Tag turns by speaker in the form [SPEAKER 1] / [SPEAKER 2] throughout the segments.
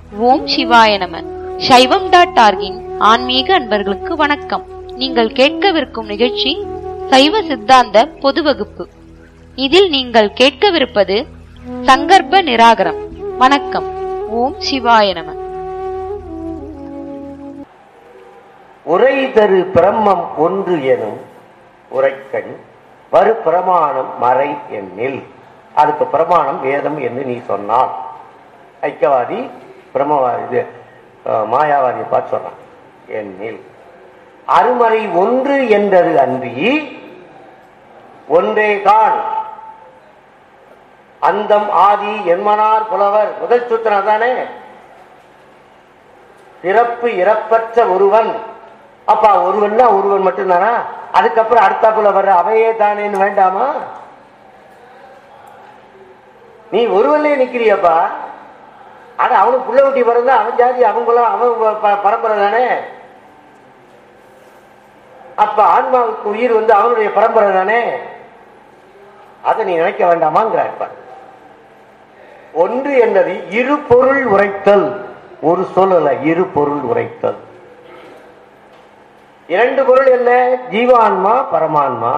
[SPEAKER 1] ஓம் சிவாய நம சைவம் டாட் ஆர்கின் ஆன்மீக அன்பர்களுக்கு வணக்கம் நீங்கள் கேட்கவிருக்கும் நிகழ்ச்சி சைவ சித்தாந்த பொது வகுப்பு இதில் நீங்கள் கேட்கவிருப்பது சங்கற்ப நிராகரம் வணக்கம் ஓம் சிவாய நம
[SPEAKER 2] உரை தரு பிரம்மம் ஒன்று எனும் உரைக்கண் வரு பிரமாணம் மறை எண்ணில் அடுத்த பிரமாணம் வேதம் என்று நீ சொன்னான் ஐக்கியவாதி பிரம்மவாதி இது அஹ், மாயாவாதியை பார்த்து சொன்னான் எண்ணில் அருமறை ஒன்று என்றது அன்றி ஒன்றே கால் அந்தம் ஆதி என்மனார் புலவர் முதல் சூத்திரம் தானே பிறப்பு இறப்பற்ற ஒருவன் அப்பா ஒருவன்னா ஒருவன் மட்டும்தானா அதுக்கப்புறம் அடுத்தாப்புல வர்ற அவையே தானேன்னு வேண்டாமா நீ ஒருவன்லயே நிக்கிறியப்பா அது அவனுக்கு புள்ள குட்டி பிறந்தா அவன் ஜாதி அவன் குலம் அவன் ப- ப- பரம்பரை தானே அப்ப ஆன்மாவுக்கு உயிர் வந்து அவனுடைய பரம்பரை தானே அதை நீ நினைக்க வேண்டாமாங்கிறார் பாரு. ஒன்று என்பது இரு பொருள் உரைத்தல் ஒரு சொல் அல்ல இரு பொருள் உரைத்தல் இரண்டு பொருள் என்ன ஜீவான்மா பரமான்மா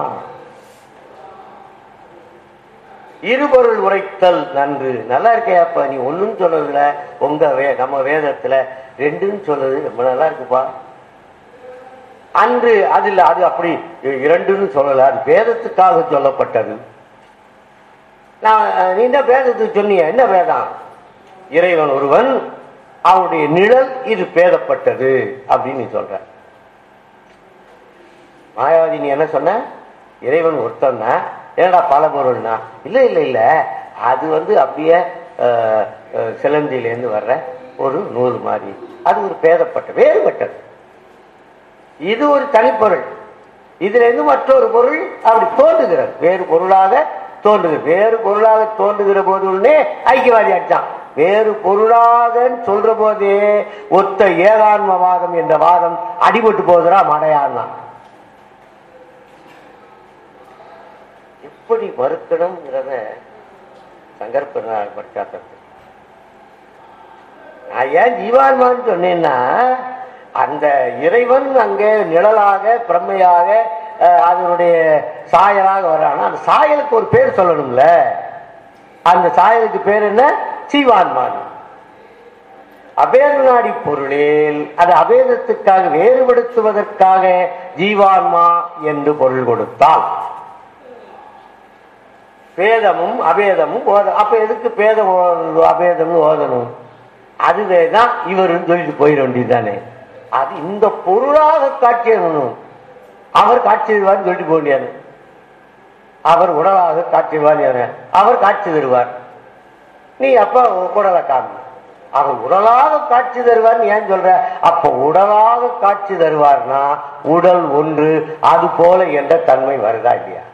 [SPEAKER 2] இருபொருள் உரைத்தல் நன்று நல்லா இருக்கையாப்பா நீ ஒண்ணும் சொல்லல உங்க வே நம்ம வேதத்துல ரெண்டுன்னு சொல்லுது ரொம்ப நல்லா இருக்குப்பா அன்று அதுல அது அப்படி இரண்டுன்னு சொல்லல அது வேதத்துக்காக சொல்லப்பட்டது நான் நீ என்ன வேதத்துக்கு சொன்னீங்க என்ன வேதம் இறைவன் ஒருவன் அவனுடைய நிழல் இது பேதப்பட்டது அப்படின்னு நீ சொல்ற மாயாவதி நீ என்ன சொன்ன இறைவன் ஒருத்தன் என்னடா பல பொருள்னா இல்ல இல்ல இல்ல அது வந்து அப்படியே அஹ், அஹ், சிலந்தியிலேருந்து வர்ற ஒரு நூல் மாதிரி அது ஒரு பேதப்பட்ட வேறுபட்டது இது ஒரு தனிப்பொருள் இதுல இருந்து மற்றொரு பொருள் அப்படி தோன்றுகிறது வேறு பொருளாக தோன்றுகிறது வேறு பொருளாக தோன்றுகிற போதுன்னே ஐக்கியவாதி அடிச்சான் வேறு பொருளாக சொல்ற போதே ஒத்த ஏகான்மவாதம் என்ற வாதம் அடிபட்டு போகுதுரா மடையான்னா எப்படி மறுக்கணுங்கிறத சங்கற்பனார் படிச்சாத்தது நான் ஏன் ஜீவான்மான்னு சொன்னேன்னா அந்த இறைவன் அங்கே நிழலாக பிரம்மையாக அஹ், அதனுடைய சாயலாக வர்றானா அந்த சாயலுக்கு ஒரு பேர் சொல்லணும்ல அந்த சாயலுக்கு பேர் என்ன சீவான்மான் அபேதநாடி பொருளில் அது அபேதத்துக்காக வேறுபடுத்துவதற்காக ஜீவான்மா என்று பொருள் கொடுத்தால் பேதமும் அபேதமும் ஓத அப்ப எதுக்கு பேதம் ஓ- அபேதம்னு ஓதணும் அதுவே தான் இவருன்னு சொல்லிட்டு போயிட வேண்டியதுதானே அது இந்த பொருளாக காட்சியணும் அவர் காட்சி தருவார்னு சொல்லிட்டு போக முடியாது அவர் உடலாக காட்சி தருவார் அவர் காட்சி தருவார் நீ அப்ப உடலை காமி அவர் உடலாக காட்சி தருவார்னு ஏன் சொல்ற அப்ப உடலாக காட்சி தருவார்னா உடல் ஒன்று அது போல என்ற தன்மை வருதா இல்லையா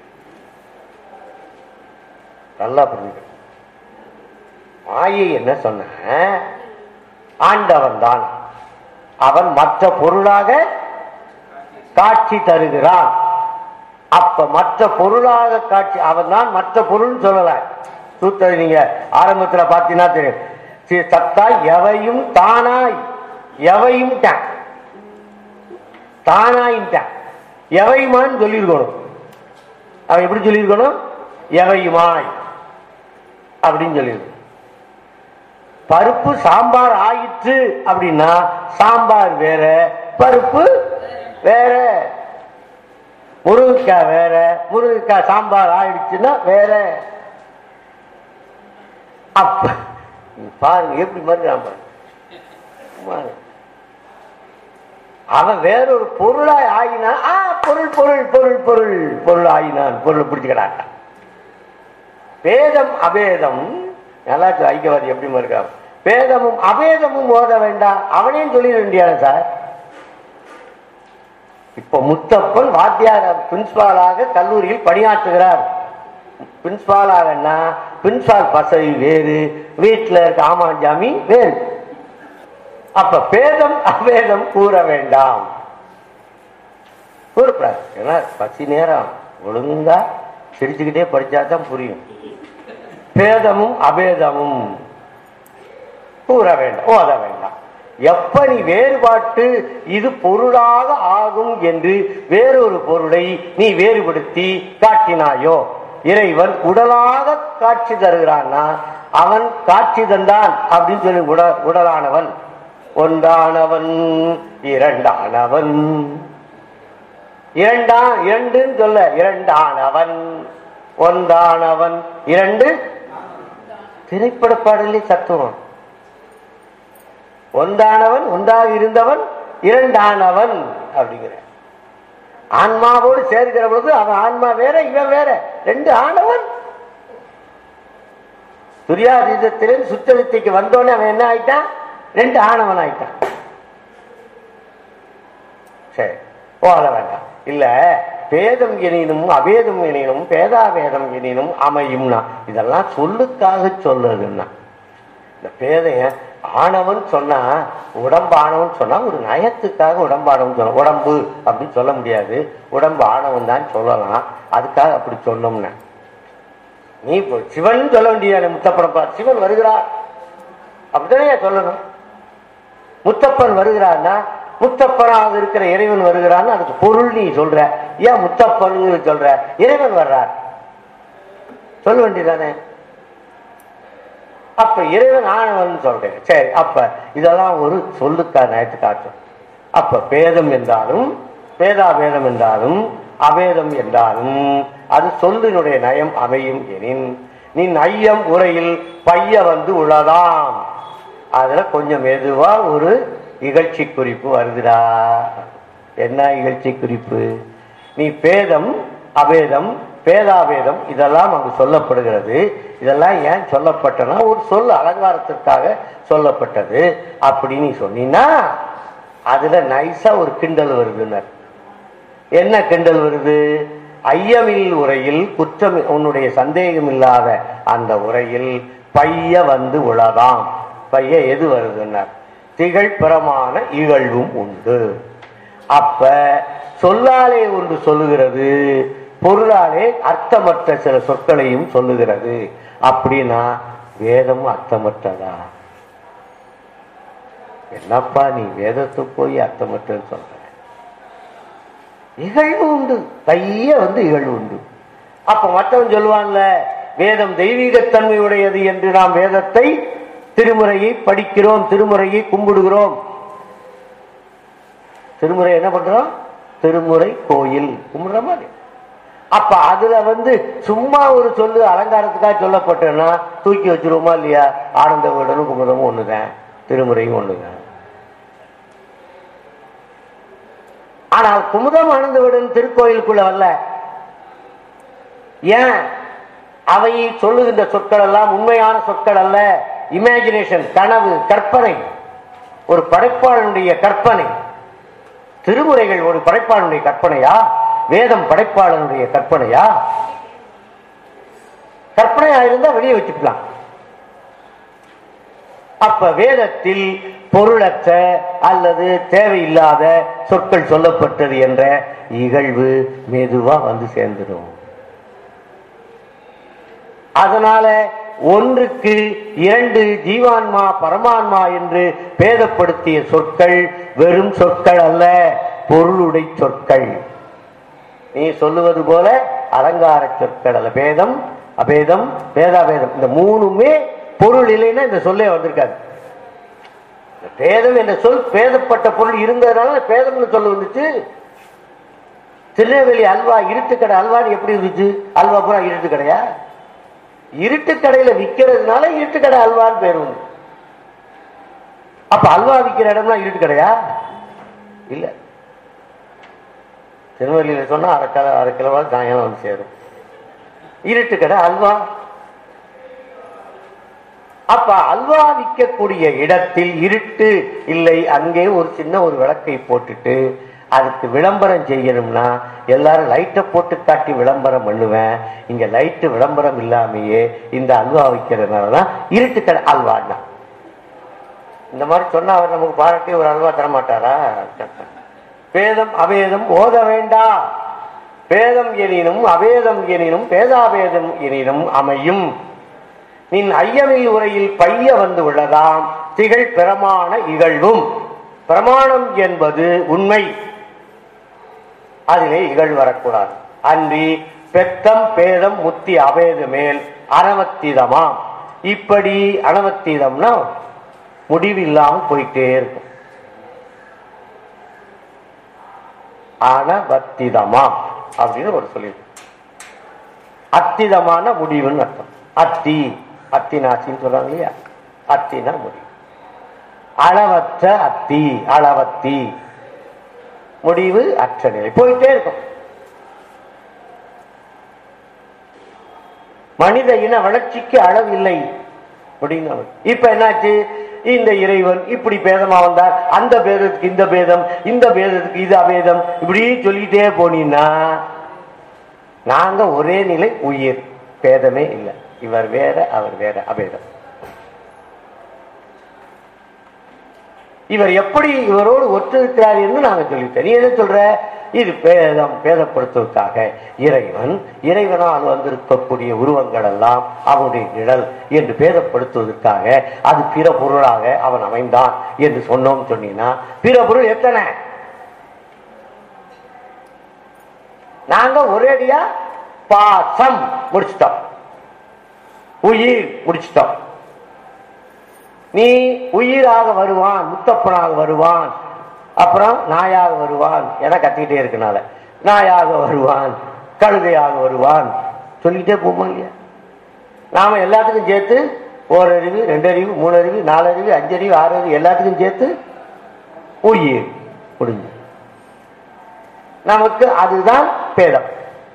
[SPEAKER 2] நல்லா புரிஞ்சுக்க மாயை என்ன சொன்ன ஆண்டவன் தான் அவன் மற்ற பொருளாக காட்சி தருகிறான் அப்ப மற்ற பொருளாக காட்சி அவன் தான் மற்ற பொருள் சொல்லல சூத்திர நீங்க ஆரம்பத்துல பார்த்தீங்கன்னா தெரியும் சி- சத்தா எவையும் தானாய் எவையும் டான். தானாயின்ட்டான் எவையுமான்னு சொல்லியிருக்கணும் அவன் எப்படி சொல்லியிருக்கணும் எவையுமாய் அப்படின்னு சொல்லியிருக்கு பருப்பு சாம்பார் ஆயிற்று அப்படின்னா சாம்பார் வேற பருப்பு வேற முருங்கைக்காய் வேற முருங்கைக்காய் சாம்பார் ஆயிடுச்சுன்னா வேற அப்ப நீ பாருங்க எப்படி மறுக்கிறான் பாருங்க பாருங்க. அவன் வேறொரு பொருளாய் ஆயினான் ஆ பொருள் பொருள் பொருள் பொருள் பொருள் ஆயினான் பொருள் பிடிச்சுக்கிறான் பேதம் அபேதம் நல்லா இருக்கு, ஐக்கியவாதி எப்படி இருக்கான் பேதமும் அபேதமும் ஓத வேண்டாம் அவனையும் சொல்லிட வேண்டியான சார் இப்ப முத்தப்பன் வாத்தியார் பிரின்சிபாலாக கல்லூரியில் பணியாற்றுகிறார் பிரின்சிபாலாகன்னா பிரின்சிபால் பசவி வேறு வீட்டுல இருக்க ஆமாஞ்சாமி வேறு அப்ப பேதம் அபேதம் கூற வேண்டாம் கூறக்கூடாது ஏன்னா பசி நேரம் ஒழுங்கா சிரிச்சுக்கிட்டே படிச்சா தான் புரியும் பேதமும் அபேதமும் கூற வேண்டாம் ஓத வேண்டாம் எப்ப நீ வேறுபாட்டு இது பொருளாக ஆகும் என்று வேறொரு பொருளை நீ வேறுபடுத்தி காட்டினாயோ இறைவன் உடலாக காட்சி தருகிறான்னா அவன் காட்சி தந்தான் அப்படின்னு சொல்லி உட உடலானவன் ஒன்றானவன் இரண்டானவன் இரண்டா இரண்டுன்னு சொல்ல இரண்டானவன் ஒன்றானவன் இரண்டு திரைப்பட பாடலே தத்துவம் ஒன்றானவன் ஒன்றாக இருந்தவன் இரண்டானவன் அப்படிங்கிற ஆன்மாவோடு சேர்க்கிற பொழுது அவன் ஆன்மா வேற இவன் வேற ரெண்டு ஆனவன் துரியாதீதத்திலிருந்து சுத்தவித்தைக்கு வந்தோடனே அவன் என்ன ஆயிட்டான் ரெண்டு ஆணவன் ஆயிட்டான் சரி போத வேண்டாம் இல்ல பேதம் எனினும் அபேதம் எனினும் பேதாபேதம் எனினும் அமையும்னா இதெல்லாம் சொல்லுக்காக சொல்லுதுன்னா இந்த பேதைய ஆணவன் சொன்னா உடம்பு ஆணவன் சொன்னா ஒரு நயத்துக்காக உடம்பு ஆணவன் சொல்ல உடம்பு அப்படின்னு சொல்ல முடியாது உடம்பு ஆணவன் தான் சொல்லலாம் அதுக்காக அப்படி சொன்னோம்னா நீ இப்போ சிவன் சொல்ல வேண்டிய முத்தப்படம் பார் சிவன் வருகிறார் அப்படித்தானே சொல்லணும் முத்தப்பன் வருகிறான்னா முத்தப்பனாக இருக்கிற இறைவன் வருகிறான்னு அதுக்கு பொருள் நீ சொல்ற ஏன் முத்தப்பன் சொல்ற இறைவன் வர்றார் சொல்ல வேண்டியதானே அப்ப இறைவன் ஆனவன் சொல்றேன் சரி அப்ப இதெல்லாம் ஒரு சொல்லுக்கா நேற்று காட்டும் அப்ப பேதம் என்றாலும் பேதாபேதம் என்றாலும் அபேதம் என்றாலும் அது சொல்லினுடைய நயம் அமையும் எனின் நீ ஐயம் உரையில் பைய வந்து உள்ளதாம் அதுல கொஞ்சம் மெதுவா ஒரு இகழ்ச்சி குறிப்பு வருதுடா என்ன இகழ்ச்சி குறிப்பு நீ பேதம் அபேதம் பேதாபேதம் இதெல்லாம் அங்கு சொல்லப்படுகிறது இதெல்லாம் ஏன் சொல்லப்பட்டனா ஒரு சொல் அலங்காரத்திற்காக சொல்லப்பட்டது அப்படி நீ சொன்னீன்னா அதுல நைஸா ஒரு கிண்டல் வருதுன்னர் என்ன கிண்டல் வருது ஐயமில் உரையில் குற்றம் உன்னுடைய சந்தேகம் இல்லாத அந்த உரையில் பைய வந்து உளதாம் பைய எது வருதுன்னார் திகழ்பரமான இகழ்வும் உண்டு அப்ப சொல்லாலே ஒன்று சொல்லுகிறது பொருளாலே அர்த்தமற்ற சில சொற்களையும் சொல்லுகிறது அப்படின்னா வேதம் அர்த்தமற்றதா என்னப்பா நீ வேதத்தை போய் அர்த்தமற்றன்னு சொல்ற இகழ்வு உண்டு கைய வந்து இகழ்வு உண்டு அப்ப மற்றவன் சொல்லுவான்ல வேதம் தெய்வீகத்தன்மையுடையது என்று நாம் வேதத்தை திருமுறையை படிக்கிறோம் திருமுறையை கும்பிடுகிறோம் திருமுறை என்ன பண்றோம் திருமுறை கோயில் கும்பிடுற மாதிரி அப்ப அதுல வந்து சும்மா ஒரு சொல்லு அலங்காரத்துக்காக சொல்லப்பட்டேன்னா தூக்கி வச்சிருவோமா இல்லையா ஆனந்த வீடனும் குமுதமும் ஒண்ணுதான் திருமுறையும் ஒண்ணுதான் ஆனால் குமுதம் ஆனந்த வீடன் திருக்கோயிலுக்குள்ள வரல ஏன் அவை சொல்லுகின்ற சொற்கள் எல்லாம் உண்மையான சொற்கள் அல்ல இமேஜினேஷன் கனவு கற்பனை ஒரு படைப்பாளனுடைய கற்பனை திருமுறைகள் ஒரு படைப்பாளனுடைய கற்பனையா வேதம் படைப்பாளனுடைய கற்பனையா கற்பனையா இருந்தா வெளியே வச்சுக்கலாம் அப்ப வேதத்தில் பொருளற்ற அல்லது தேவையில்லாத சொற்கள் சொல்லப்பட்டது என்ற இகழ்வு மெதுவா வந்து சேர்ந்துடும் அதனால ஒன்றுக்கு இரண்டு ஜீவான்மா பரமான்மா என்று பேதப்படுத்திய சொற்கள் வெறும் சொற்கள் அல்ல பொருளுடை சொற்கள் நீ சொல்லுவது போல அலங்கார சொற்கள் அல்ல பேதம் அபேதம் பேதாபேதம் இந்த மூணுமே பொருள் இல்லைன்னா இந்த சொல்லே வந்திருக்காது இந்த பேதம் என்ற சொல் பேதப்பட்ட பொருள் இருந்ததுனால பேதம்னு சொல்ல வந்துச்சு திருநெல்வேலி அல்வா இருட்டுக்கடை அல்வான்னு எப்படி இருந்துச்சு அல்வா பூரா இருட்டு கடையா இருட்டு கடையில விக்கிறதுனால இருட்டு கடை அல்வான்னு பேர் வந்து அப்ப அல்வா விக்கிற இடம்லாம் இருட்டு கடையா இல்ல திருநெல்வேலியில சொன்னா அரை கிலோ அரை கிலோவா சாயங்காலம் வந்து சேரும் இருட்டு கடை அல்வா அப்ப அல்வா விற்கக்கூடிய இடத்தில் இருட்டு இல்லை அங்கே ஒரு சின்ன ஒரு விளக்கை போட்டுட்டு அதுக்கு விளம்பரம் செய்யணும்னா எல்லாரும் லைட்டை போட்டு காட்டி விளம்பரம் பண்ணுவேன் இங்க லைட்டு விளம்பரம் இல்லாமையே இந்த அல்வா விற்கிறதுனாலதான் இருட்டு கடை அல்வான்னா இந்த மாதிரி சொன்னா அவர் நமக்கு பாராட்டி ஒரு அல்வா தர மாட்டாரா பேதம் அபேதம் ஓத வேண்டாம் பேதம் எனினும் அபேதம் எனினும் பேதாபேதம் எனினும் அமையும் நின் ஐயமில் உரையில் பைய வந்து உள்ளதாம் திகழ் பிரமாண இகழ்வும் பிரமாணம் என்பது உண்மை அதிலே இகழ் வரக்கூடாது அன்றி பெத்தம் பேதம் முத்தி அபேத மேல் அனவத்தீதமாம் இப்படி அனவத்தீதம்னா முடிவில்லாம போயிட்டே இருக்கும் அனவத்திதமாம் அப்படின்னு ஒரு சொல்லி அத்திதமான முடிவுன்னு அர்த்தம் அத்தி அத்தினாச்சின்னு சொல்றாங்க இல்லையா அத்தினா முடிவு அளவற்ற அத்தி அளவத்தி முடிவு அற்ற நிலை போயிட்டே இருக்கும் மனித இன வளர்ச்சிக்கு அளவு இல்லை அப்படின்னு இப்ப என்னாச்சு இந்த இறைவன் இப்படி பேதமா வந்தார் அந்த பேதத்துக்கு இந்த பேதம் இந்த பேதத்துக்கு இது அபேதம் இப்படி சொல்லிட்டே போனீங்கன்னா நாங்க ஒரே நிலை உயிர் பேதமே இல்லை இவர் வேற அவர் வேற அபேதம் இவர் எப்படி இவரோடு ஒற்றிருக்கிறார் என்று நாங்க சொல்லிட்டோம் நீ என்ன சொல்ற இது பேதம் பேதப்படுத்துவதற்காக இறைவன் இறைவனால் வந்திருக்கக்கூடிய உருவங்கள் எல்லாம் அவனுடைய நிழல் என்று பேதப்படுத்துவதற்காக அது பிற பொருளாக அவன் அமைந்தான் என்று சொன்னோம் சொன்னீங்கன்னா பிற பொருள் எத்தனை நாங்க ஒரேடியா பாசம் முடிச்சிட்டோம் உயிர் முடிச்சிட்டோம் நீ உயிராக வருவான் முத்தப்பனாக வருவான் அப்புறம் நாயாக வருவான் என கத்திக்கிட்டே இருக்கனால நாயாக வருவான் கழுதையாக வருவான் சொல்லிக்கிட்டே போமா இல்லையா நாம எல்லாத்துக்கும் சேர்த்து ஓரறிவு ரெண்டறிவு மூணறிவு நாலறிவு அஞ்சறிவு ஆறறிவு எல்லாத்துக்கும் சேர்த்து உயிர் முடிஞ்சு நமக்கு அதுதான் பேதம்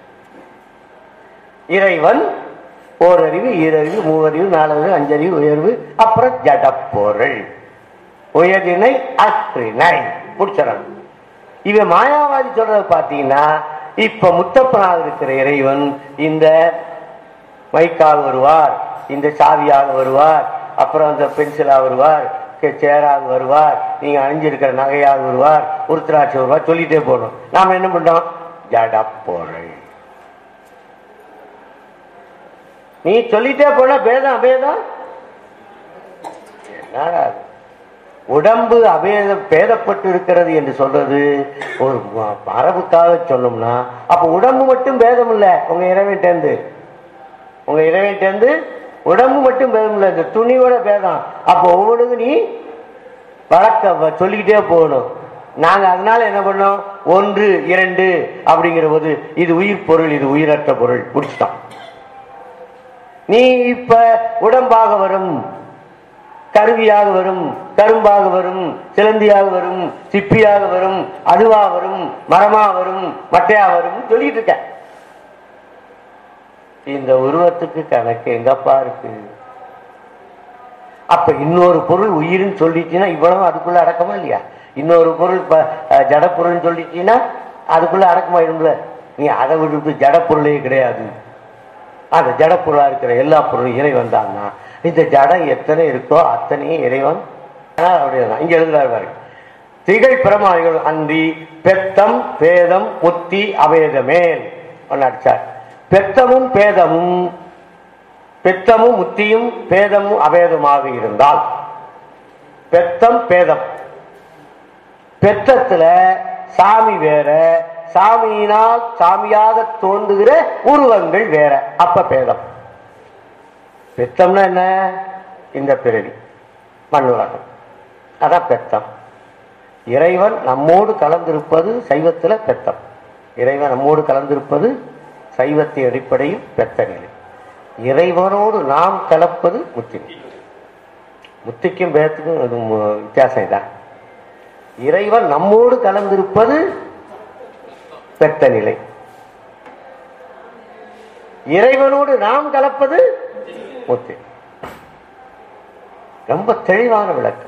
[SPEAKER 2] இறைவன் ஓரறிவு ஈரறிவு மூவறிவு நாலறிவு அஞ்சறிவு உயர்வு அப்புறம் ஜடப்பொருள் உயர்தினை அற்றினை முடிச்சிடணும் இவன் மாயாவாதி சொல்றத பாத்தீங்கன்னா இப்ப முத்தப்பனாக இருக்கிற இறைவன் இந்த மைக்காக வருவார் இந்த சாவியாக வருவார் அப்புறம் அந்த பென்சிலாக வருவார் கே- சேராக வருவார் நீங்க அணிஞ்சிருக்கிற நகையாக வருவார் உருத்திராட்சி வருவார் சொல்லிட்டே போகணும் நாம என்ன பண்றோம் ஜடப்பொருள் நீ சொல்லிட்டே போன பேதம் அபேதம் என்னடா இது? உடம்பு அபேத பேதப்பட்டு இருக்கிறது என்று சொல்றது ஒரு ம- மரபுக்காக சொன்னோம்னா அப்ப உடம்பு மட்டும் பேதம் இல்ல உங்க இறைவன்ட்டேந்து உங்க இறைவன்ட்டேந்து உடம்பு மட்டும் பேதம் இல்ல இந்த துணியோட பேதம் அப்ப ஒவ்வொன்றுக்கும் நீ வழக்க வ- சொல்லிக்கிட்டே போகணும் நாங்க அதனால என்ன பண்ணோம் ஒன்று இரண்டு அப்படிங்கிற போது இது உயிர் பொருள் இது உயிரற்ற பொருள் முடிச்சிட்டோம் நீ இப்ப உடம்பாக வரும் கருவியாக வரும் கரும்பாக வரும் சிலந்தியாக வரும் சிப்பியாக வரும் அதுவா வரும் மரமா வரும் மட்டையா வரும் சொல்லிட்டு இருக்க இந்த உருவத்துக்கு கணக்கு எங்கப்பா இருக்கு அப்ப இன்னொரு பொருள் உயிர்னு சொல்லிட்டீங்கன்னா இவ்வளவு அதுக்குள்ள அடக்கமா இல்லையா இன்னொரு பொருள் ப- அஹ், ஜடப்பொருள்னு சொல்லிட்டீங்கன்னா அதுக்குள்ள அடக்கமாயிடும்ல நீ அதை விட்டு ஜடப்பொருளே கிடையாது அந்த ஜடப்பொருளா இருக்கிற எல்லா பொருளும் இறைவன் தான்னா இந்த ஜடம் எத்தனை இருக்கோ அத்தனையும் இறைவன் ஆனால் அப்படியே இங்க எழுதுறாரு பாருங்க திகழ் பிரமாணிகள் அன்றி பெத்தம் பேதம் முத்தி அபேதமேல் ஒன்னு அடிச்சார் பெத்தமும் பேதமும் பெத்தமும் முத்தியும் பேதமும் அபேதமாக இருந்தால் பெத்தம் பேதம் பெத்தத்துல சாமி வேற சாமியினால் சாமியாக தோன்றுகிற உருவங்கள் வேற அப்ப பேதம் பெத்தம்னா என்ன இந்த பிறவி மண்ணுலகம் அதான் பெத்தம் இறைவன் நம்மோடு கலந்திருப்பது சைவத்துல பெத்தம் இறைவன் நம்மோடு கலந்திருப்பது சைவத்தின் அடிப்படையில் பெத்த நிலை இறைவனோடு நாம் கலப்பது முத்தி முத்திக்கும் பேதத்துக்கும் அது மு- வித்தியாசம் தான் இறைவன் நம்மோடு கலந்திருப்பது பெத்த நிலை இறைவனோடு நாம் கலப்பது முத்தி ரொம்ப தெளிவான விளக்கம்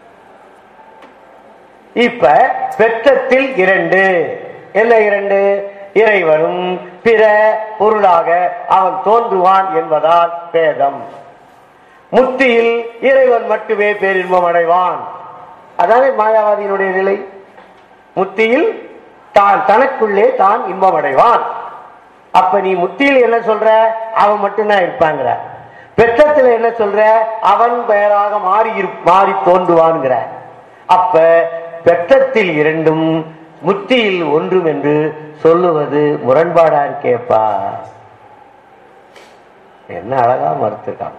[SPEAKER 2] இப்ப பெற்றத்தில் இரண்டு என்ன இரண்டு இறைவனும் பிற பொருளாக அவன் தோன்றுவான் என்பதால் பேதம் முத்தியில் இறைவன் மட்டுமே பேரின்பம் அடைவான் அதானே மாயாவாதியினுடைய நிலை முத்தியில் தான் தனக்குள்ளே தான் இன்பம் அடைவான் அப்ப நீ முத்தியில் என்ன சொல்ற அவன் மட்டும்தான் இருப்பாங்கிற பெற்றத்துல என்ன சொல்ற அவன் பெயராக மாறி இரு- மாறி தோன்றுவான்ங்கிற அப்ப பெற்றத்தில் இரண்டும் முத்தியில் ஒன்றும் என்று சொல்லுவது முரண்பாடா இருக்கேப்பா என்ன அழகா மறுத்துருக்காங்க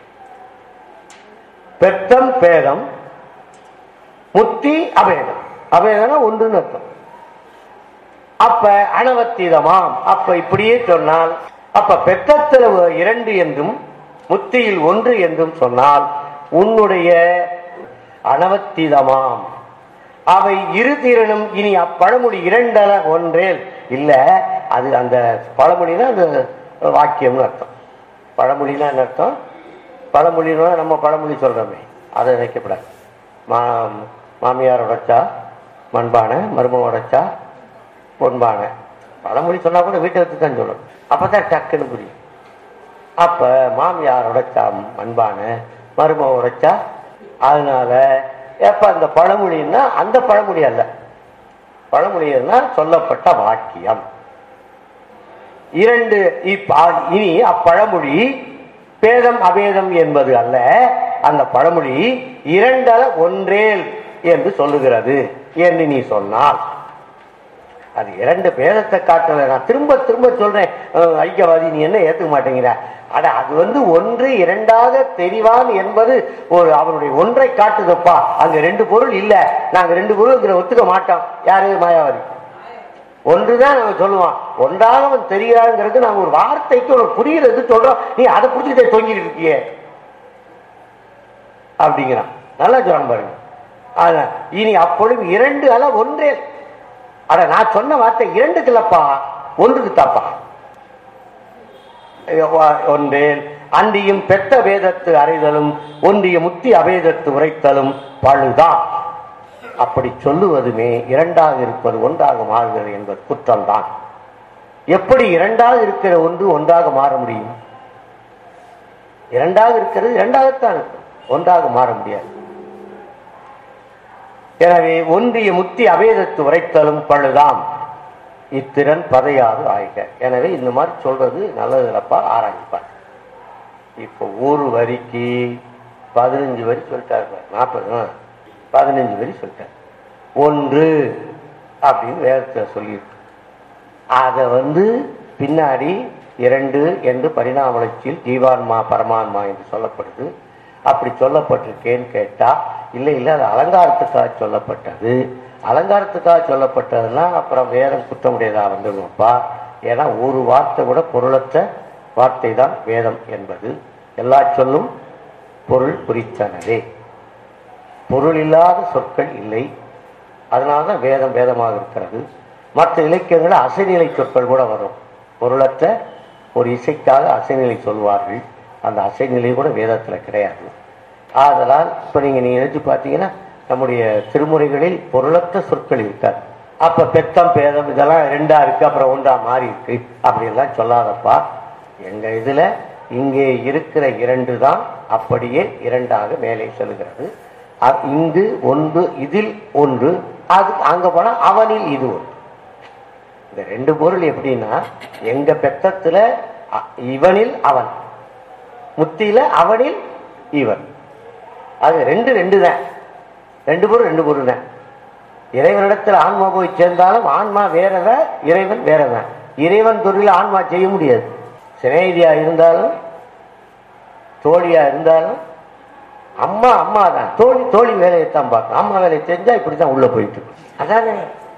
[SPEAKER 2] பெத்தம் பேதம் முத்தி அபேதம் அபேதம்னா ஒன்றுன்னு அர்த்தம் அப்ப அனவத்தீதமாம் அப்ப இப்படியே சொன்னால் அப்ப பெத்தத்துல இரண்டு என்றும் முத்தியில் ஒன்று என்றும் சொன்னால் உன்னுடைய அனவத்தீதமாம் அவை இரு திறனும் இனி அப்பழமொழி இரண்டல ஒன்றேல் இல்ல அது அந்த பழமொழினா அந்த வாக்கியம்னு அர்த்தம் பழமொழினா என்ன அர்த்தம் பழமொழினா நம்ம பழமொழி சொல்றோமே அதை நினைக்கப்படாது மா மாமியார் உடைச்சா மண்பானை மருமக உடைச்சா பொன்பானை பழமொழி சொன்னா கூட வீட்டை வச்சு தான் சொல்லணும் அப்பதான் டக்குன்னு புரியும் அப்ப மாமியார் உடைச்சா மண்பானை மருமக உடைச்சா அதனால எப்ப அந்த பழமொழின்னா அந்த பழமொழி அல்ல பழமொழின்னா சொல்லப்பட்ட வாக்கியம் இரண்டு இப்ப ஆ- இனி அப்பழமொழி பேதம் அபேதம் என்பது அல்ல அந்த பழமொழி இரண்டல ஒன்றேல் என்று சொல்லுகிறது என்று நீ சொன்னால் அது இரண்டு பேதத்தை காட்டல நான் திரும்ப திரும்ப சொல்றேன் அஹ், ஐக்கியவாதி நீ என்ன ஏத்துக்க மாட்டேங்கிற அட அது வந்து ஒன்று இரண்டாக தெரிவான் என்பது ஒரு அவருடைய ஒன்றை காட்டுதப்பா அங்க ரெண்டு பொருள் இல்ல நாங்க ரெண்டு பொருள் ஒத்துக்க மாட்டோம் யாரு மாயாவாதி ஒன்றுதான் நம்ம சொல்லுவான் ஒன்றாக அவன் தெரிகிறாங்கிறது நாங்க ஒரு வார்த்தைக்கு ஒரு புரியுறது சொல்றோம் நீ அதை புரிஞ்சுக்கிட்டே தொங்கிட்டு இருக்கியே அப்படிங்கிறான் நல்லா சொல்றான் பாருங்க அதான். இனி அப்பொழுது இரண்டு அல்ல ஒன்றே அட நான் சொன்ன வார்த்தை இரண்டுக்கு இல்லப்பா ஒன்றுக்கு தாப்பா ஒன்றேன் அன்றியும் பெத்த வேதத்து அறைதலும் ஒன்றிய முத்தி அபேதத்து உரைத்தலும் பழுதான் அப்படி சொல்லுவதுமே இரண்டாக இருப்பது ஒன்றாக மாறுகிறது என்பது குற்றம்தான் எப்படி இரண்டாக இருக்கிற ஒன்று ஒன்றாக மாற முடியும் இரண்டாக இருக்கிறது இரண்டாகத்தான் இருக்கும் ஒன்றாக மாற முடியாது எனவே ஒன்றிய முத்தி அபேதத்து உரைத்தலும் பழுதாம் இத்திறன் பதையாது ஆய்க எனவே இந்த மாதிரி சொல்றது நல்லதுலப்பா ஆராய்ப்பார் இப்போ ஒரு வரிக்கு பதினஞ்சு வரி சொல்லிட்டாரு நாற்பது பதினஞ்சு வரி சொல்லிட்டார் ஒன்று அப்படின்னு வேதத்தில் சொல்லியிருக்கு அதை வந்து பின்னாடி இரண்டு என்று பரிணாம வளர்ச்சியில் ஜீவான்மா பரமான்மா என்று சொல்லப்படுது அப்படி சொல்லப்பட்டிருக்கேன்னு கேட்டா இல்லை இல்லை அது அலங்காரத்துக்காக சொல்லப்பட்டது அலங்காரத்துக்காக சொல்லப்பட்டதுன்னா அப்புறம் வேதம் குற்றமுடையதா வந்துடுவோம்ப்பா ஏன்னா ஒரு வார்த்தை கூட பொருளற்ற வார்த்தை தான் வேதம் என்பது எல்லா சொல்லும் பொருள் குறித்தனதே பொருள் இல்லாத சொற்கள் இல்லை அதனாலதான் வேதம் வேதமாக இருக்கிறது மற்ற இலக்கியங்களில் அசைநிலை சொற்கள் கூட வரும் பொருளற்ற ஒரு இசைக்காக அசைநிலை சொல்வார்கள் அந்த அசைநிலை கூட வேதத்தில் கிடையாது ஆதலால் இப்போ நீங்கள் நீங்கள் நினைச்சு பார்த்தீங்கன்னா நம்முடைய திருமுறைகளில் பொருளற்ற சொற்கள் இருக்காது அப்போ பெத்தம் பேதம் இதெல்லாம் ரெண்டா இருக்கு அப்புறம் ஒன்றா மாறி இருக்கு அப்படியெல்லாம் சொல்லாதப்பா எங்க இதுல இங்கே இருக்கிற இரண்டு தான் அப்படியே இரண்டாக மேலே செல்கிறது அ- இங்கு ஒன்று இதில் ஒன்று அது அங்க போனா அவனில் இது ஒன்று இந்த ரெண்டு பொருள் எப்படின்னா எங்க பெத்தத்துல அ- இவனில் அவன் முத்தியில அவனில் இவன் அது ரெண்டு ரெண்டு தான் ரெண்டு பொருள் ரெண்டு பொருள் தான் இறைவனிடத்தில் ஆன்மா போய் சேர்ந்தாலும் ஆன்மா வேறதான் இறைவன் வேறதான் இறைவன் தொழில ஆன்மா செய்ய முடியாது சிநேகிதியா இருந்தாலும் தோழியா இருந்தாலும் அம்மா அம்மா தான் தோழி தோழி வேலையைத்தான் பார்க்கணும் அம்மா வேலையை செஞ்சா இப்படித்தான் உள்ள போயிட்டு இருக்கும் அதானே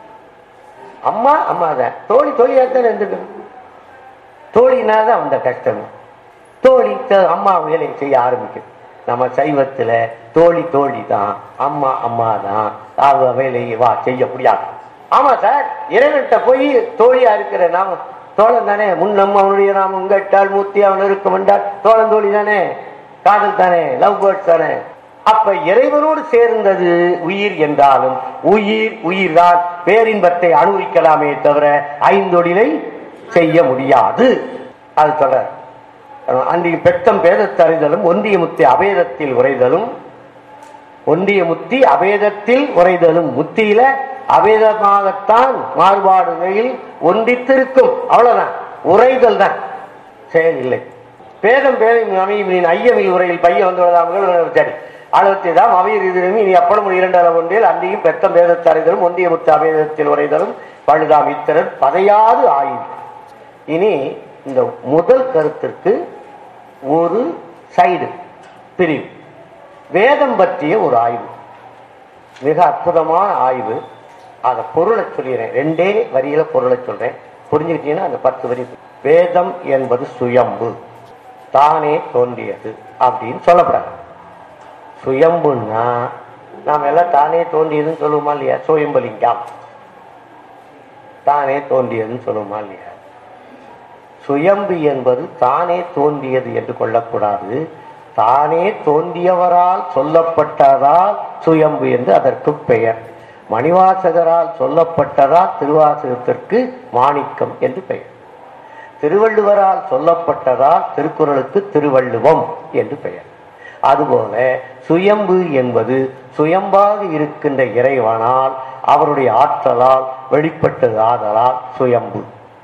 [SPEAKER 2] அம்மா அம்மா தான் தோழி தோழியா தானே இருந்துக்கணும் தோழினா தான் அந்த கஷ்டம் தோழி த- அம்மா வேலையை செய்ய ஆரம்பிக்கும் நம்ம சைவத்துல தோழி தோழி தான் அம்மா அம்மா தான் அவ வேலையை வா செய்ய முடியாது ஆமா சார் இறைவன்கிட்ட போய் தோழியா இருக்கிற நாம தோழன் தானே முன் நம்ம அவனுடைய நாமம் கேட்டால் மூர்த்தி அவன் இருக்கும் என்றால் தோழன் தோழி தானே காதல் தானே லவ் பேர்ட்ஸ் தானே அப்ப இறைவனோடு சேர்ந்தது உயிர் என்றாலும் உயிர் உயிர்தான் பேரின்பத்தை அனுபவிக்கலாமே தவிர ஐந்தொழிலை செய்ய முடியாது அது சொல்றார் அன்றைய பெத்தம் பேதத்தை அறிதலும் ஒன்றிய முத்தி அபேதத்தில் உரைதலும் ஒன்றிய முத்தி அபேதத்தில் உரைதலும் முத்தியில அபேதமாகத்தான் மாறுபாடுகளில் ஒன்றித்திருக்கும் அவ்வளவுதான் உரைதல் தான் செயல் இல்லை பேதம் பேதம் அமையின் ஐயமில் உரையில் பைய வந்துள்ளதாம் சரி அளவத்தை தான் அவையில் இதுவும் இனி அப்பளும் இரண்டளவு ஒன்றில் அந்தியும் பெத்தம் பேதத்தறிதலும் ஒன்றிய முத்து அபேதத்தில் உரைதலும் பழுதாம் இத்திரன் பதையாது ஆயுள் இனி இந்த முதல் கருத்திற்கு ஒரு சைடு பிரிவு வேதம் பற்றிய ஒரு ஆய்வு மிக அற்புதமான ஆய்வு அதை பொருளை சொல்லிடுறேன் ரெண்டே வரியில பொருளை சொல்றேன் புரிஞ்சுக்கிட்டீங்கன்னா அந்த பத்து வரி வேதம் என்பது சுயம்பு தானே தோன்றியது அப்படின்னு சொல்லப்படாது சுயம்புன்னா நாம் எல்லாம் தானே தோன்றியதுன்னு சொல்லுவோமா இல்லையா சுயம்பலிங்கம் தானே தோன்றியதுன்னு சொல்லுவோமா இல்லையா சுயம்பு என்பது தானே தோன்றியது என்று கொள்ளக்கூடாது தானே தோன்றியவரால் சொல்லப்பட்டதால் சுயம்பு என்று அதற்கு பெயர் மணிவாசகரால் சொல்லப்பட்டதால் திருவாசகத்திற்கு மாணிக்கம் என்று பெயர் திருவள்ளுவரால் சொல்லப்பட்டதால் திருக்குறளுக்கு திருவள்ளுவம் என்று பெயர் அதுபோல சுயம்பு என்பது சுயம்பாக இருக்கின்ற இறைவனால் அவருடைய ஆற்றலால் வெளிப்பட்டது ஆதலால் சுயம்பு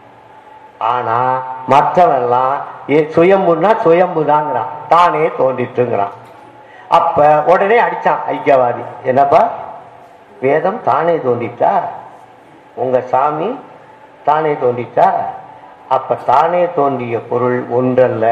[SPEAKER 2] ஆனா மற்றவெல்லாம் ஏ- சுயம்புன்னா சுயம்பு தாங்கிறான் தானே தோன்றிட்டுங்கிறான் அப்ப உடனே அடிச்சான் ஐக்கியவாதி என்னப்பா வேதம் தானே தோண்டிட்டா உங்க சாமி தானே தோண்டிட்டா அப்ப தானே தோன்றிய பொருள் ஒன்றல்ல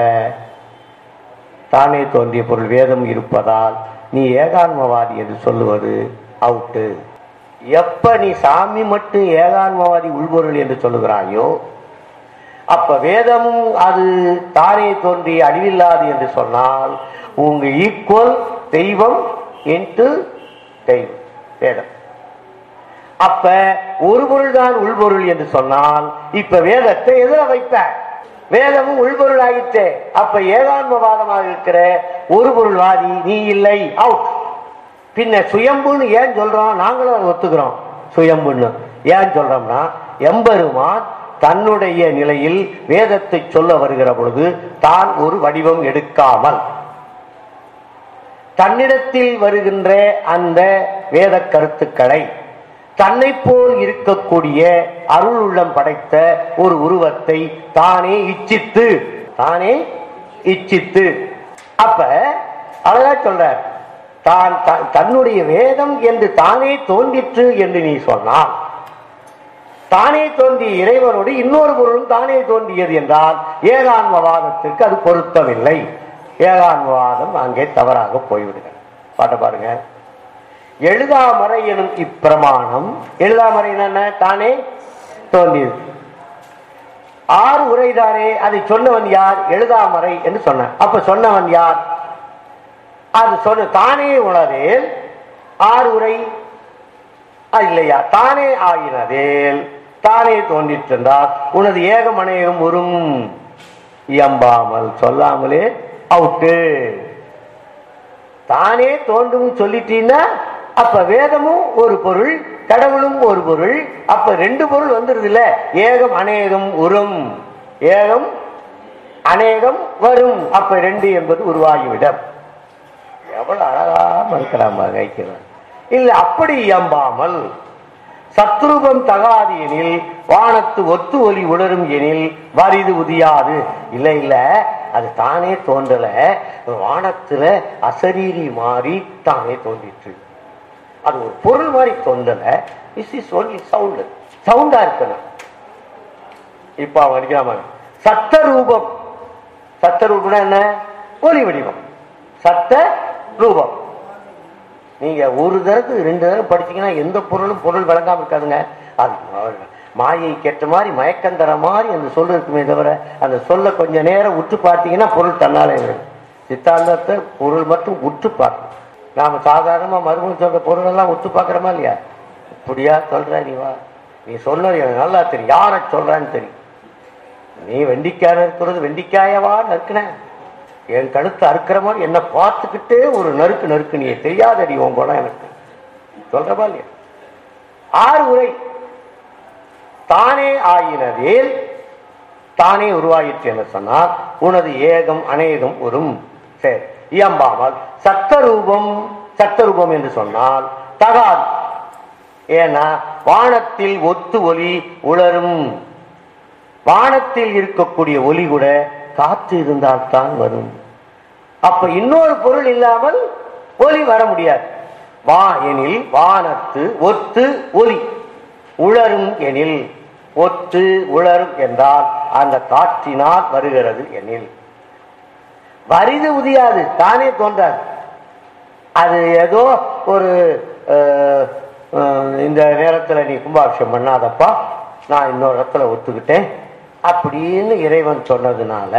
[SPEAKER 2] தானே தோன்றிய பொருள் வேதம் இருப்பதால் நீ ஏகான்மவாதி என்று சொல்லுவது அவுட்டு எப்ப நீ சாமி மட்டும் ஏகான்மவாதி உள்பொருள் என்று சொல்லுகிறாயோ அப்ப வேதமும் அது தானே தோன்றி அழிவில்லாது என்று சொன்னால் உங்க ஈக்குவல் தெய்வம் என்று தெய்வம் வேதம் அப்ப ஒரு பொருள் தான் உள்பொருள் என்று சொன்னால் இப்ப வேதத்தை எதிர வைப்ப வேதமும் உள்பொருள் ஆயிற்றே அப்ப ஏகான்மவாதமாக இருக்கிற ஒரு பொருள்வாதி நீ இல்லை அவுட் பின்ன சுயம்புன்னு ஏன் சொல்றோம் நாங்களும் அதை ஒத்துக்கிறோம் சுயம்புன்னு ஏன் சொல்றோம்னா எம்பெருமான் தன்னுடைய நிலையில் வேதத்தை சொல்ல வருகிற பொழுது தான் ஒரு வடிவம் எடுக்காமல் தன்னிடத்தில் வருகின்ற அந்த வேத கருத்துக்களை தன்னை போல் இருக்கக்கூடிய அருள் உள்ளம் படைத்த ஒரு உருவத்தை தானே இச்சித்து தானே இச்சித்து அப்ப அழகா சொல்ற தான் த- தன்னுடைய வேதம் என்று தானே தோன்றிற்று என்று நீ சொன்னால் தானே தோன்றிய இறைவனோடு இன்னொரு பொருளும் தானே தோன்றியது என்றால் ஏகான்மவாதத்திற்கு அது பொருத்தமில்லை ஏகான்மவாதம் அங்கே தவறாக போய்விடுகிறது பாட்ட பாருங்க எழுதாமறை எனும் இப்பிரமாணம் எழுதாமறை என்ன தானே தோன்றியது ஆறு உரைதானே அதை சொன்னவன் யார் எழுதாமறை என்று சொன்னான் அப்ப சொன்னவன் யார் அது சொன்ன தானே உணரேல் ஆறு உரை ஆ, இல்லையா தானே ஆகினதேல் தானே தோன்றிற்றென்றால் உனது ஏகம் அநேகம் உறும் இயம்பாமல் சொல்லாமலே அவுட்டு தானே தோன்றும் சொல்லிட்டீங்கன்னா அப்ப வேதமும் ஒரு பொருள் கடவுளும் ஒரு பொருள் அப்ப ரெண்டு பொருள் வந்துருது இல்ல ஏகம் அநேகம் உறும் ஏகம் அநேகம் வரும் அப்ப ரெண்டு என்பது உருவாகிவிடும் எவ்வளவு அழகா மறுக்கலாம் கைக்கிறான் இல்ல அப்படி இயம்பாமல் சத்ரூபம் தகாது எனில் வானத்து ஒத்து ஒலி உணரும் எனில் வரிது உதியாது இல்ல இல்ல அது தானே தோன்றல வானத்துல அசரீரி மாறி தானே தோன்றிற்று அது ஒரு பொருள் மாதிரி தோன்றல இஸ் இஸ் ஒன்லி சவுண்ட் சவுண்டா இருக்கணும் இப்ப அவன் அடிக்கிறாம சத்த ரூபம் சத்த ரூபம்னா என்ன ஒலி வடிவம் சத்த ரூபம் நீங்க ஒரு தரத்துக்கு ரெண்டு தடவை படிச்சீங்கன்னா எந்த பொருளும் பொருள் விளங்காம இருக்காதுங்க அது மாயைக்கு ஏற்ற மாதிரி மயக்கம் தர மாதிரி அந்த சொல் இருக்குமே தவிர அந்த சொல்ல கொஞ்ச நேரம் உற்று பார்த்தீங்கன்னா பொருள் தன்னாலே வரும் சித்தாந்தத்தை பொருள் மட்டும் உற்று பார்க்கணும் நாம சாதாரணமா மறுபடியும் சொல்ற பொருள் எல்லாம் உற்று பார்க்கறோமா இல்லையா இப்படியா சொல்ற நீ வா நீ சொன்னது எனக்கு நல்லா தெரியும் யாரை சொல்றான்னு தெரியும் நீ வெண்டிக்காய் இருக்கிறது வெண்டிக்காயவா நறுக்கின என் கழுத்தை அறுக்கிற மாதிரி என்ன பார்த்துக்கிட்டே ஒரு நறுக்கு நறுக்கு நீ தெரியாதடி உன் குணம் எனக்கு சொல்றமா இல்லையா ஆறு உரை தானே ஆயினதேல் தானே உருவாயிற்று என்று சொன்னால் உனது ஏகம் அநேகம் உறும் சரி இயம்பாமல் சத்தரூபம் சத்தரூபம் என்று சொன்னால் தகாது ஏன்னா வானத்தில் ஒத்து ஒலி உளரும் வானத்தில் இருக்கக்கூடிய ஒலி கூட காற்று இருந்தால்தான் வரும் அப்ப இன்னொரு பொருள் இல்லாமல் ஒலி வர முடியாது வா எனில் வானத்து ஒத்து ஒலி உளரும் எனில் ஒத்து உளரும் என்றால் அந்த காற்றினால் வருகிறது எனில் வரிது உதியாது தானே தோன்றாது அது ஏதோ ஒரு அஹ், அஹ், இந்த நேரத்தில் நீ கும்பாபிஷேகம் பண்ணாதப்பா நான் இன்னொரு இடத்துல ஒத்துக்கிட்டேன் அப்படின்னு இறைவன் சொன்னதுனால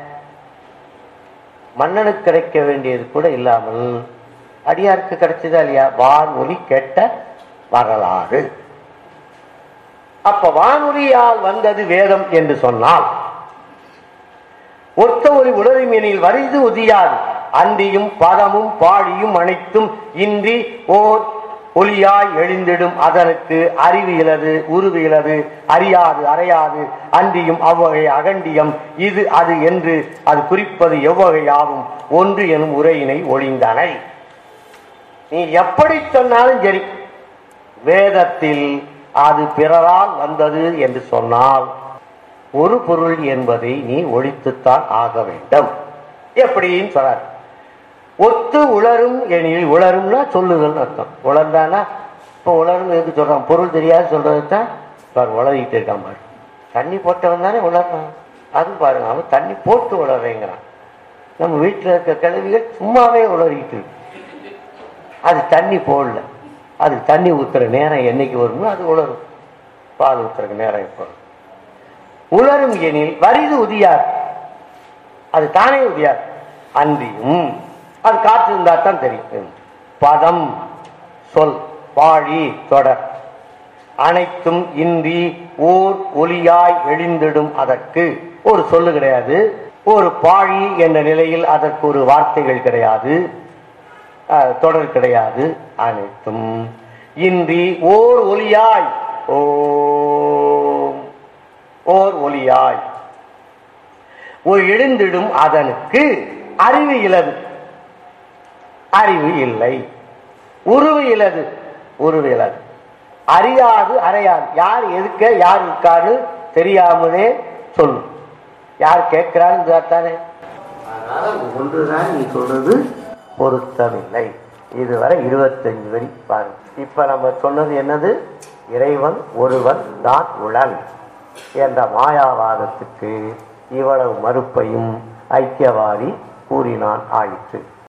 [SPEAKER 2] மன்னனுக்கு கிடைக்க வேண்டியது கூட இல்லாமல் அடியாருக்கு கிடைச்சதா இல்லையா வானொலி கேட்ட வரலாறு அப்ப வானொலியால் வந்தது வேதம் என்று சொன்னால் ஒத்த ஒரு உடலுமீனில் வரிது உதியாது அந்தியும் பதமும் பாழியும் அனைத்தும் இன்றி ஓர் ஒளியாய் எழுந்திடும் அதனுக்கு அறிவு இலது உருவு இலது அறியாது அறையாது அன்றியும் அவ்வகை அகண்டியம் இது அது என்று அது குறிப்பது எவ்வகையாகும் ஒன்று எனும் உரையினை ஒளிந்தனை நீ எப்படி சொன்னாலும் சரி வேதத்தில் அது பிறரால் வந்தது என்று சொன்னால் ஒரு பொருள் என்பதை நீ ஒழித்துத்தான் ஆக வேண்டும் எப்படின்னு சொல்றார் ஒத்து உளரும் எனில் உளரும்னா சொல்லுதல் அர்த்தம் உளர்ந்தானா இப்போ உளரும் எதுக்கு சொல்றான் பொருள் தெரியாது சொல்றது தான் பாரு உளறிட்டு இருக்கான் பாரு தண்ணி போட்டவன் தானே உளறான் அது பாருங்க அவன் தண்ணி போட்டு உளறேங்கிறான் நம்ம வீட்டில் இருக்க கழுவிகள் சும்மாவே உளறிட்டு இருக்கு அது தண்ணி போடல அது தண்ணி ஊத்துற நேரம் என்னைக்கு வருமோ அது உலரும் பால் ஊத்துறக்கு நேரம் எப்போ வரும். உலரும் எனில் வரிது உதியாது அது தானே உதியாது அன்றியும் அது காற்று இருந்தா தான் தெரியும் பதம் சொல் பாழி தொடர் அனைத்தும் இன்றி ஓர் ஒலியாய் எழுந்திடும் அதற்கு ஒரு சொல்லு கிடையாது ஒரு பாழி என்ற நிலையில் அதற்கு ஒரு வார்த்தைகள் கிடையாது அஹ், தொடர் கிடையாது அனைத்தும் இன்றி ஓர் ஒலியாய் ஓம் ஓர் ஒலியாய் ஒரு எழுந்திடும் அதனுக்கு அறிவு இலது அறிவு இல்லை உருவு இலது உருவு இலது அறியாது அறையாது யார் எதுக்க யார் இருக்காரு தெரியாமலே சொல்லும் யார் கேட்கிறான்னு தானே அதனால ஒன்றுதான் நீ சொல்றது பொருத்தமில்லை இதுவரை இருபத்தஞ்சு வரி பாருங்க இப்ப நம்ம சொன்னது என்னது இறைவன் ஒருவன் தான் உளன் என்ற மாயாவாதத்துக்கு இவ்வளவு மறுப்பையும் ஐக்கியவாதி கூறினான் ஆயிற்று